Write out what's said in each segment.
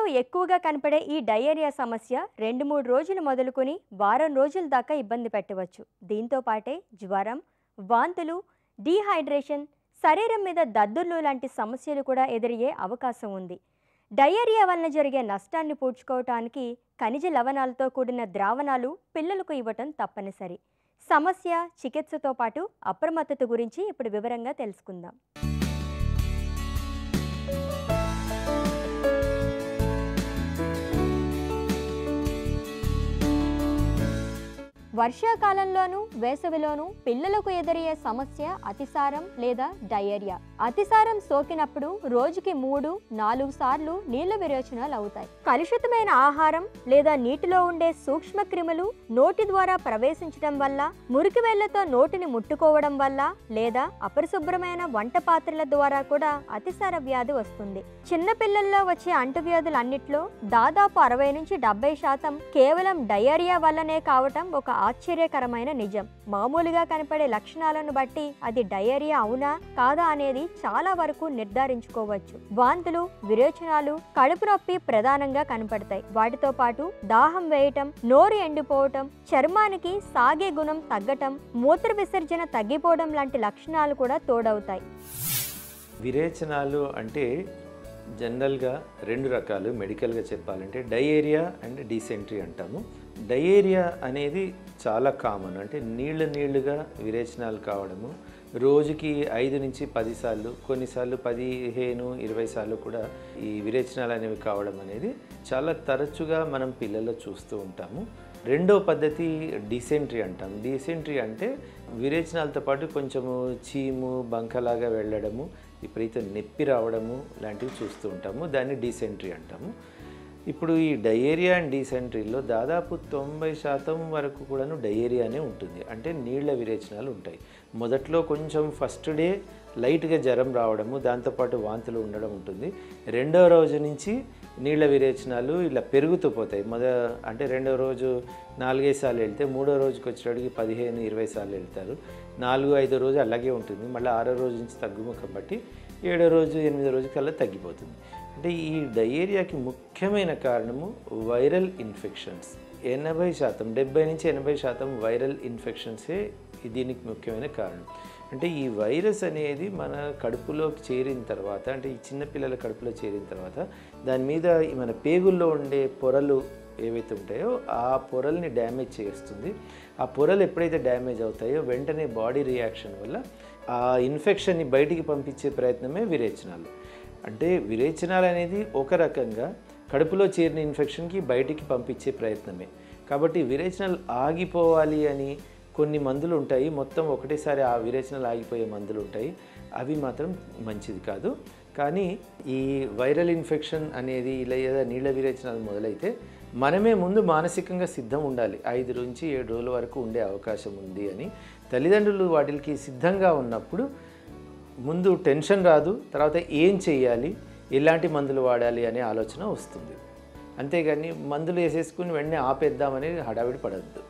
ఎక్కువగా కనపడే ఈ డయేరియా సమస్య రెండు మూడు రోజులు మొదలుకొని వారం రోజుల దాకా ఇబ్బంది పెట్టవచ్చు దీంతో పాటే జ్వరం వాంతులు డీహైడ్రేషన్ శరీరం మీద దద్దుర్లు లాంటి సమస్యలు కూడా ఎదురయ్యే అవకాశం ఉంది డయేరియా వలన జరిగే నష్టాన్ని పూడ్చుకోవటానికి ఖనిజ లవణాలతో కూడిన ద్రావణాలు పిల్లలకు ఇవ్వటం తప్పనిసరి సమస్య చికిత్సతో పాటు అప్రమత్తత గురించి ఇప్పుడు వివరంగా తెలుసుకుందాం వర్షాకాలంలోనూ వేసవిలోనూ పిల్లలకు ఎదురయ్యే సమస్య అతిసారం లేదా డయేరియా అతిసారం సోకినప్పుడు రోజుకి మూడు నాలుగు సార్లు నీళ్ల విరేచనాలు అవుతాయి కలుషితమైన ఆహారం లేదా నీటిలో ఉండే సూక్ష్మ క్రిములు నోటి ద్వారా ప్రవేశించడం వల్ల మురికి వేళ్లతో నోటిని ముట్టుకోవడం వల్ల లేదా అపరిశుభ్రమైన వంట పాత్రల ద్వారా కూడా అతిసార వ్యాధి వస్తుంది చిన్న పిల్లల్లో వచ్చే అంటువ్యాధులన్నిట్లో దాదాపు అరవై నుంచి డెబ్బై శాతం కేవలం డయేరియా వల్లనే కావటం ఒక ఆశ్చర్యకరమైన నిజం మామూలుగా కనపడే లక్షణాలను బట్టి అది డయేరియా అవునా కాదా అనేది చాలా వరకు నిర్ధారించుకోవచ్చు వాంతులు విరేచనాలు కడుపు నొప్పి ప్రధానంగా కనపడతాయి వాటితో పాటు దాహం వేయటం నోరు ఎండిపోవటం చర్మానికి సాగే గుణం తగ్గటం మూత్ర విసర్జన తగ్గిపోవడం లాంటి లక్షణాలు కూడా తోడవుతాయి విరేచనాలు అంటే జనరల్గా రెండు రకాలు మెడికల్గా చెప్పాలంటే డయేరియా అండ్ డీసెంట్రీ అంటాము డయేరియా అనేది చాలా కామన్ అంటే నీళ్ళు నీళ్లుగా విరేచనాలు కావడము రోజుకి ఐదు నుంచి పది సార్లు కొన్నిసార్లు పదిహేను ఇరవై సార్లు కూడా ఈ విరేచనాలు అనేవి కావడం అనేది చాలా తరచుగా మనం పిల్లల్లో చూస్తూ ఉంటాము రెండో పద్ధతి డీసెంట్రీ అంటాం డీసెంట్రీ అంటే విరేచనాలతో పాటు కొంచెము చీము బంకలాగా వెళ్ళడము విపరీత నొప్పి రావడము లాంటివి చూస్తూ ఉంటాము దాన్ని డీసెంట్రీ అంటాము ఇప్పుడు ఈ డయేరియా అండ్ డీసెంట్రీలో దాదాపు తొంభై శాతం వరకు కూడాను డయేరియానే ఉంటుంది అంటే నీళ్ల విరేచనాలు ఉంటాయి మొదట్లో కొంచెం ఫస్ట్ డే లైట్గా జ్వరం రావడము దాంతోపాటు వాంతులు ఉండడం ఉంటుంది రెండవ రోజు నుంచి నీళ్ల విరేచనాలు ఇలా పెరుగుతూ పోతాయి మొద అంటే రెండవ రోజు నాలుగైదు సార్లు వెళ్తే మూడో రోజుకి వచ్చేటికి పదిహేను ఇరవై సార్లు వెళ్తారు నాలుగు ఐదో రోజు అలాగే ఉంటుంది మళ్ళీ ఆరో రోజు నుంచి తగ్గుముఖం బట్టి ఏడో రోజు ఎనిమిదో రోజు కల్లా తగ్గిపోతుంది అంటే ఈ డయేరియాకి ముఖ్యమైన కారణము వైరల్ ఇన్ఫెక్షన్స్ ఎనభై శాతం డెబ్బై నుంచి ఎనభై శాతం వైరల్ ఇన్ఫెక్షన్సే దీనికి ముఖ్యమైన కారణం అంటే ఈ వైరస్ అనేది మన కడుపులోకి చేరిన తర్వాత అంటే ఈ చిన్నపిల్లల కడుపులో చేరిన తర్వాత దాని మీద ఈ మన పేగుల్లో ఉండే పొరలు ఏవైతే ఉంటాయో ఆ పొరల్ని డ్యామేజ్ చేస్తుంది ఆ పొరలు ఎప్పుడైతే డ్యామేజ్ అవుతాయో వెంటనే బాడీ రియాక్షన్ వల్ల ఆ ఇన్ఫెక్షన్ని బయటికి పంపించే ప్రయత్నమే విరేచనాలు అంటే విరేచనాలు అనేది ఒక రకంగా కడుపులో చేరిన ఇన్ఫెక్షన్కి బయటికి పంపించే ప్రయత్నమే కాబట్టి విరేచనాలు ఆగిపోవాలి అని కొన్ని మందులు ఉంటాయి మొత్తం ఒకటేసారి ఆ విరేచనాలు ఆగిపోయే మందులు ఉంటాయి అవి మాత్రం మంచిది కాదు కానీ ఈ వైరల్ ఇన్ఫెక్షన్ అనేది ఇలా ఏదో నీళ్ళ విరేచనాలు మొదలైతే మనమే ముందు మానసికంగా సిద్ధం ఉండాలి ఐదు నుంచి ఏడు రోజుల వరకు ఉండే అవకాశం ఉంది అని తల్లిదండ్రులు వాటికి సిద్ధంగా ఉన్నప్పుడు ముందు టెన్షన్ రాదు తర్వాత ఏం చేయాలి ఎలాంటి మందులు వాడాలి అనే ఆలోచన వస్తుంది అంతేగాని మందులు వేసేసుకుని వెంటనే ఆపేద్దామని హడావిడి పడద్దు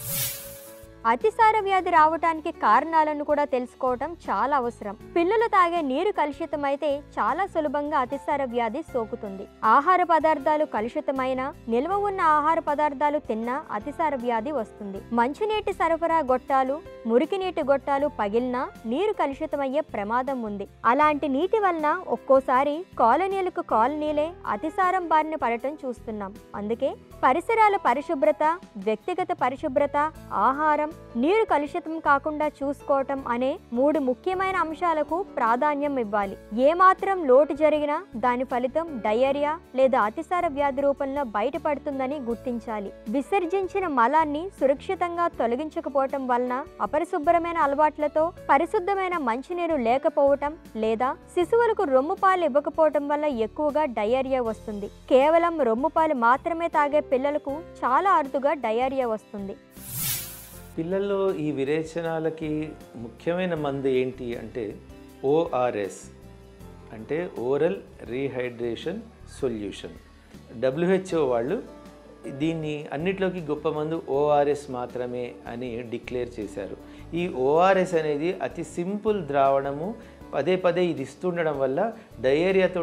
అతిసార వ్యాధి రావటానికి కారణాలను కూడా తెలుసుకోవటం చాలా అవసరం పిల్లలు తాగే నీరు కలుషితమైతే చాలా సులభంగా అతిసార వ్యాధి సోకుతుంది ఆహార పదార్థాలు కలుషితమైన నిల్వ ఉన్న ఆహార పదార్థాలు తిన్నా అతిసార వ్యాధి వస్తుంది మంచినీటి సరఫరా గొట్టాలు మురికి నీటి గొట్టాలు పగిలినా నీరు కలుషితమయ్యే ప్రమాదం ఉంది అలాంటి నీటి వలన ఒక్కోసారి కాలనీలకు కాలనీలే అతిసారం బారిన పడటం చూస్తున్నాం అందుకే పరిసరాల పరిశుభ్రత వ్యక్తిగత పరిశుభ్రత ఆహారం నీరు కలుషితం కాకుండా చూసుకోవటం అనే మూడు ముఖ్యమైన అంశాలకు ప్రాధాన్యం ఇవ్వాలి ఏమాత్రం లోటు జరిగినా దాని ఫలితం డయేరియా లేదా అతిసార వ్యాధి రూపంలో బయటపడుతుందని గుర్తించాలి విసర్జించిన మలాన్ని సురక్షితంగా తొలగించకపోవటం వలన అపరిశుభ్రమైన అలవాట్లతో పరిశుద్ధమైన మంచినీరు లేకపోవటం లేదా శిశువులకు రొమ్ము పాలు ఇవ్వకపోవటం వల్ల ఎక్కువగా డయేరియా వస్తుంది కేవలం రొమ్ము పాలు మాత్రమే తాగే పిల్లలకు చాలా అరుదుగా డయేరియా వస్తుంది పిల్లల్లో ఈ విరేచనాలకి ముఖ్యమైన మందు ఏంటి అంటే ఓఆర్ఎస్ అంటే ఓరల్ రీహైడ్రేషన్ సొల్యూషన్ డబ్ల్యూహెచ్ఓ వాళ్ళు దీన్ని అన్నిట్లోకి గొప్ప మందు ఓఆర్ఎస్ మాత్రమే అని డిక్లేర్ చేశారు ఈ ఓఆర్ఎస్ అనేది అతి సింపుల్ ద్రావణము పదే పదే ఇది ఇస్తుండడం వల్ల డయేరియా తోటి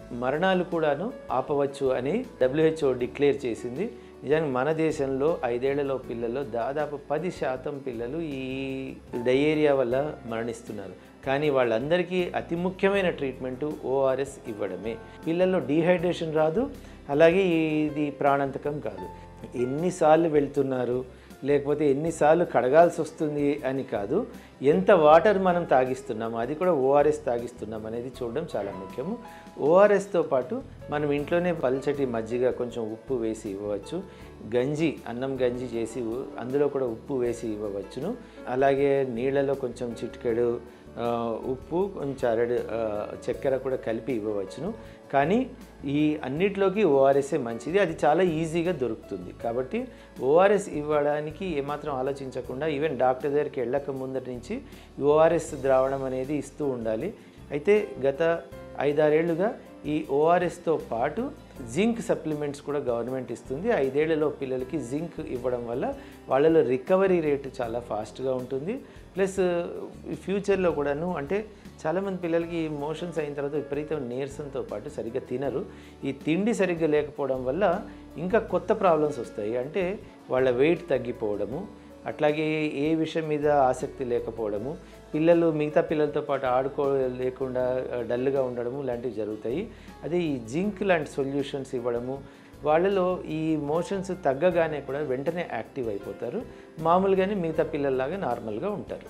మరణాలు కూడాను ఆపవచ్చు అని డబ్ల్యూహెచ్ఓ డిక్లేర్ చేసింది నిజానికి మన దేశంలో ఐదేళ్లలో పిల్లల్లో దాదాపు పది శాతం పిల్లలు ఈ డయేరియా వల్ల మరణిస్తున్నారు కానీ వాళ్ళందరికీ అతి ముఖ్యమైన ట్రీట్మెంటు ఓఆర్ఎస్ ఇవ్వడమే పిల్లల్లో డీహైడ్రేషన్ రాదు అలాగే ఇది ప్రాణాంతకం కాదు ఎన్నిసార్లు వెళ్తున్నారు లేకపోతే ఎన్నిసార్లు కడగాల్సి వస్తుంది అని కాదు ఎంత వాటర్ మనం తాగిస్తున్నాము అది కూడా ఓఆర్ఎస్ తాగిస్తున్నాం అనేది చూడడం చాలా ముఖ్యము ఓఆర్ఎస్తో పాటు మనం ఇంట్లోనే పల్చటి మజ్జిగ కొంచెం ఉప్పు వేసి ఇవ్వవచ్చు గంజి అన్నం గంజి చేసి ఉ- అందులో కూడా ఉప్పు వేసి ఇవ్వవచ్చును అలాగే నీళ్ళలో కొంచెం చిటికెడు ఆ, ఉప్పు కొంచెం అరడు ఆ, చక్కెర కూడా కలిపి ఇవ్వవచ్చును కానీ ఈ అన్నిట్లోకి ఓఆర్ఎస్ఏ మంచిది అది చాలా ఈజీగా దొరుకుతుంది కాబట్టి ఓఆర్ఎస్ ఇవ్వడానికి ఏమాత్రం ఆలోచించకుండా ఈవెన్ డాక్టర్ దగ్గరికి వెళ్ళక ముందటి నుంచి ఓఆర్ఎస్ ద్రావణం అనేది ఇస్తూ ఉండాలి అయితే గత ఐదారేళ్లుగా ఈ ఓఆర్ఎస్తో పాటు జింక్ సప్లిమెంట్స్ కూడా గవర్నమెంట్ ఇస్తుంది ఐదేళ్లలో పిల్లలకి జింక్ ఇవ్వడం వల్ల వాళ్ళలో రికవరీ రేటు చాలా ఫాస్ట్గా ఉంటుంది ప్లస్ ఫ్యూచర్లో కూడాను అంటే చాలామంది పిల్లలకి మోషన్స్ అయిన తర్వాత విపరీతం నీరసంతో పాటు సరిగ్గా తినరు ఈ తిండి సరిగ్గా లేకపోవడం వల్ల ఇంకా కొత్త ప్రాబ్లమ్స్ వస్తాయి అంటే వాళ్ళ వెయిట్ తగ్గిపోవడము అట్లాగే ఏ విషయం మీద ఆసక్తి లేకపోవడము పిల్లలు మిగతా పిల్లలతో పాటు ఆడుకో లేకుండా డల్గా ఉండడము లాంటివి జరుగుతాయి అదే ఈ జింక్ లాంటి సొల్యూషన్స్ ఇవ్వడము వాళ్ళలో ఈ మోషన్స్ తగ్గగానే కూడా వెంటనే యాక్టివ్ అయిపోతారు మామూలుగానే మిగతా పిల్లల్లాగా నార్మల్గా ఉంటారు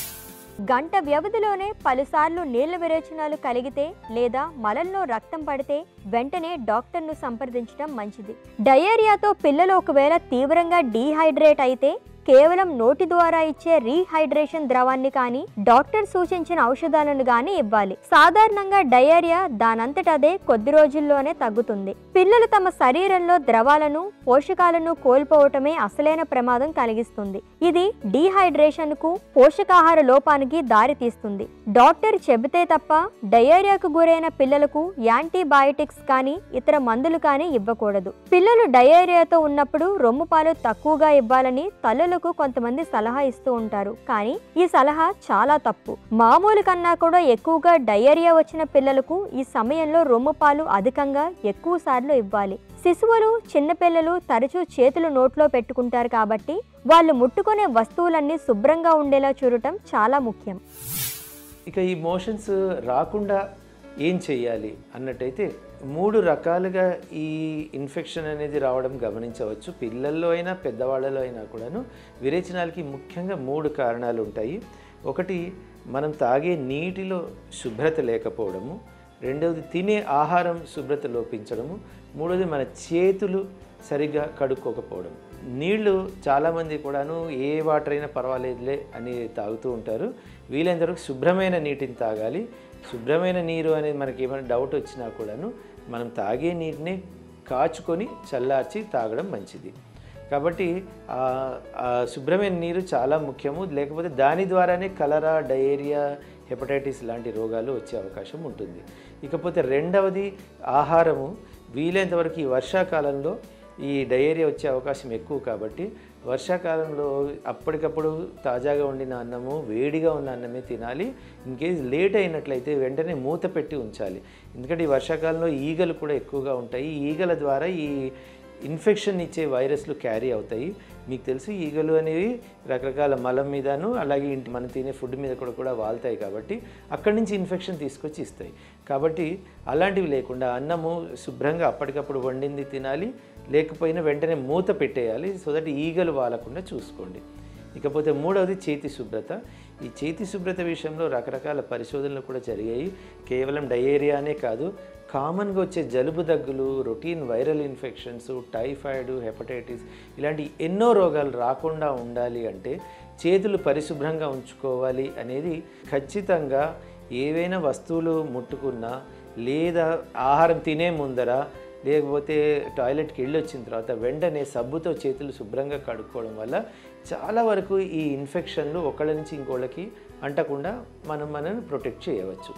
గంట వ్యవధిలోనే పలుసార్లు నీళ్ల విరేచనాలు కలిగితే లేదా మలంలో రక్తం పడితే వెంటనే డాక్టర్ను సంప్రదించడం మంచిది డయేరియాతో పిల్లలు ఒకవేళ తీవ్రంగా డీహైడ్రేట్ అయితే కేవలం నోటి ద్వారా ఇచ్చే రీహైడ్రేషన్ ద్రవాన్ని కానీ డాక్టర్ సూచించిన ఔషధాలను కానీ ఇవ్వాలి సాధారణంగా డయేరియా దానంతట అదే కొద్ది రోజుల్లోనే తగ్గుతుంది పిల్లలు తమ శరీరంలో ద్రవాలను పోషకాలను కోల్పోవటమే అసలైన ప్రమాదం కలిగిస్తుంది ఇది డీహైడ్రేషన్ కు పోషకాహార లోపానికి దారి తీస్తుంది డాక్టర్ చెబితే తప్ప డయేరియాకు గురైన పిల్లలకు యాంటీబయాటిక్స్ కానీ ఇతర మందులు కానీ ఇవ్వకూడదు పిల్లలు డయేరియాతో ఉన్నప్పుడు రొమ్ము పాలు తక్కువగా ఇవ్వాలని తల్లులకు కొంతమంది సలహా ఇస్తూ ఉంటారు కానీ ఈ సలహా చాలా తప్పు మామూలు కన్నా కూడా ఎక్కువగా డయేరియా వచ్చిన పిల్లలకు ఈ సమయంలో రొమ్ము పాలు అధికంగా ఎక్కువ సార్లు ఇవ్వాలి శిశువులు చిన్నపిల్లలు తరచూ చేతులు నోట్లో పెట్టుకుంటారు కాబట్టి వాళ్ళు ముట్టుకునే వస్తువులన్నీ శుభ్రంగా ఉండేలా చూడటం చాలా ముఖ్యం ఇక ఈ మోషన్స్ రాకుండా ఏం చేయాలి అన్నట్టయితే మూడు రకాలుగా ఈ ఇన్ఫెక్షన్ అనేది రావడం గమనించవచ్చు పిల్లల్లో అయినా పెద్దవాళ్ళలో అయినా కూడాను విరేచనాలకి ముఖ్యంగా మూడు కారణాలు ఉంటాయి ఒకటి మనం తాగే నీటిలో శుభ్రత లేకపోవడము రెండవది తినే ఆహారం శుభ్రత లోపించడము మూడవది మన చేతులు సరిగ్గా కడుక్కోకపోవడం నీళ్లు చాలామంది కూడాను ఏ వాటర్ అయినా పర్వాలేదులే అని తాగుతూ ఉంటారు వీలైనంత వరకు శుభ్రమైన నీటిని తాగాలి శుభ్రమైన నీరు అనేది మనకి ఏమైనా డౌట్ వచ్చినా కూడాను మనం తాగే నీటిని కాచుకొని చల్లార్చి తాగడం మంచిది కాబట్టి ఆ ఆ శుభ్రమైన నీరు చాలా ముఖ్యము లేకపోతే దాని ద్వారానే కలరా డయేరియా హెపటైటిస్ లాంటి రోగాలు వచ్చే అవకాశం ఉంటుంది ఇకపోతే రెండవది ఆహారము వీలైనంత వరకు ఈ వర్షాకాలంలో ఈ డయేరియా వచ్చే అవకాశం ఎక్కువ కాబట్టి వర్షాకాలంలో అప్పటికప్పుడు తాజాగా వండిన అన్నము వేడిగా ఉన్న అన్నమే తినాలి ఇన్ కేస్ లేట్ అయినట్లయితే వెంటనే మూత పెట్టి ఉంచాలి ఎందుకంటే ఈ వర్షాకాలంలో ఈగలు కూడా ఎక్కువగా ఉంటాయి ఈ ఈగల ద్వారా ఈ ఇన్ఫెక్షన్ ఇచ్చే వైరస్లు క్యారీ అవుతాయి మీకు తెలుసు ఈగలు అనేవి రకరకాల మలం మీదను అలాగే ఇంటి మనం తినే ఫుడ్ మీద కూడా కూడా వాళ్తాయి కాబట్టి అక్కడి నుంచి ఇన్ఫెక్షన్ తీసుకొచ్చి ఇస్తాయి కాబట్టి అలాంటివి లేకుండా అన్నము శుభ్రంగా అప్పటికప్పుడు వండింది తినాలి లేకపోయినా వెంటనే మూత పెట్టేయాలి సో దట్ ఈగలు వాలకుండా చూసుకోండి ఇకపోతే మూడవది చేతి శుభ్రత ఈ చేతి శుభ్రత విషయంలో రకరకాల పరిశోధనలు కూడా జరిగాయి కేవలం డయేరియానే కాదు కామన్గా వచ్చే జలుబు దగ్గులు routine viral infections typhoid hepatitis ఇలాంటి ఎన్నో రోగాలు రాకుండా ఉండాలి అంటే చేతులు పరిశుభ్రంగా ఉంచుకోవాలి అనేది ఖచ్చితంగా ఏవైనా వస్తువులు ముట్టుకున్నా లేదా ఆహారం తినే ముందర లేకపోతే టాయిలెట్కి వెళ్ళి వచ్చిన తర్వాత వెంటనే సబ్బుతో చేతులు శుభ్రంగా కడుక్కోవడం వల్ల చాలా వరకు ఈ ఇన్ఫెక్షన్లు ఒకళ్ళ నుంచి ఇంకోళ్ళకి అంటకుండా మనం మనల్ని ప్రొటెక్ట్ చేయవచ్చు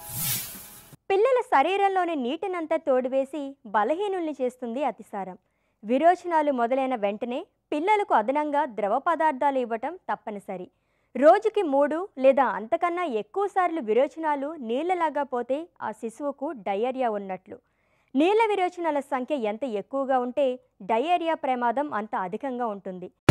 పిల్లల శరీరంలోని నీటినంతా తోడివేసి బలహీనుల్ని చేస్తుంది అతిసారం విరోచనాలు మొదలైన వెంటనే పిల్లలకు అదనంగా ద్రవ పదార్థాలు ఇవ్వటం తప్పనిసరి రోజుకి మూడు లేదా అంతకన్నా ఎక్కువ సార్లు విరోచనాలు నీళ్ళలాగా పోతే ఆ శిశువుకు డయేరియా ఉన్నట్లు నీళ్ళ విరోచనాల సంఖ్య ఎంత ఎక్కువగా ఉంటే డయేరియా ప్రమాదం అంత అధికంగా ఉంటుంది